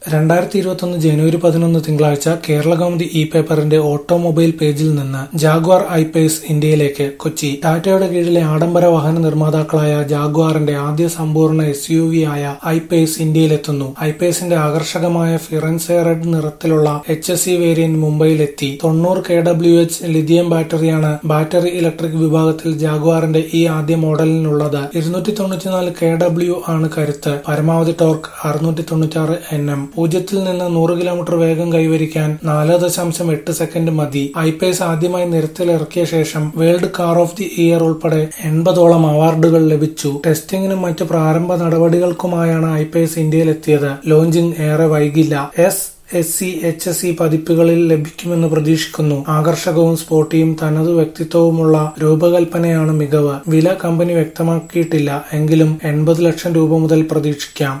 രണ്ടായിരത്തി ഇരുപത്തൊന്ന് ജനുവരി പതിനൊന്ന് തിങ്കളാഴ്ച കേരളകൗമുദി ഇ പേപ്പറിന്റെ ഓട്ടോമൊബൈൽ പേജിൽ നിന്ന് ജാഗ്വാർ ഐ-പേസ് ഇന്ത്യയിലേക്ക് കൊച്ചി ടാറ്റയുടെ കീഴിലെ ആഡംബര വാഹന നിർമ്മാതാക്കളായ ജാഗ്വാറിന്റെ ആദ്യ സമ്പൂർണ്ണ എസ്യുവി ആയ ഐ-പേസ് ഇന്ത്യയിലെത്തുന്നു ഐ-പേസിന്റെ ആകർഷകമായ ഫിറൻസെ റെഡ് നിറത്തിലുള്ള എച്ച് എസ് സി വേരിയന്റ് മുംബൈയിലെത്തി തൊണ്ണൂറ് കെ ഡബ്ല്യു എച്ച് ലിഥിയം ബാറ്ററിയാണ് ബാറ്ററി ഇലക്ട്രിക് വിഭാഗത്തിൽ ജാഗ്വാറിന്റെ ഈ ആദ്യ മോഡലിനുള്ളത് ഇരുന്നൂറ്റി തൊണ്ണൂറ്റിനാല് കെ ഡബ്ല്യു ആണ് കരുത്ത് പരമാവധി ടോർക്ക് അറുന്നൂറ്റി തൊണ്ണൂറ്റാറ് എൻ എം പൂജ്യത്തിൽ നിന്ന് നൂറ് കിലോമീറ്റർ വേഗം കൈവരിക്കാൻ നാല് ദശാംശം എട്ട് സെക്കൻഡ് മതി ഐപേസ് ആദ്യമായി നിരത്തിലിറക്കിയ ശേഷം world car of the year ഉൾപ്പെടെ എൺപതോളം അവാർഡുകൾ ലഭിച്ചു ടെസ്റ്റിംഗിനും മറ്റ് പ്രാരംഭ നടപടികൾക്കുമായാണ് ഐപേസ് ഇന്ത്യയിലെത്തിയത് ലോഞ്ചിങ് ഏറെ വൈകില്ല S S C H S C പതിപ്പുകളിൽ ലഭിക്കുമെന്ന് പ്രതീക്ഷിക്കുന്നു ആകർഷകവും സ്പോർട്ടിയും തനതു വ്യക്തിത്വവുമുള്ള രൂപകൽപ്പനയാണ് മികവ് വില കമ്പനി വ്യക്തമാക്കിയിട്ടില്ല എങ്കിലും എൺപത് ലക്ഷം രൂപ മുതൽ പ്രതീക്ഷിക്കാം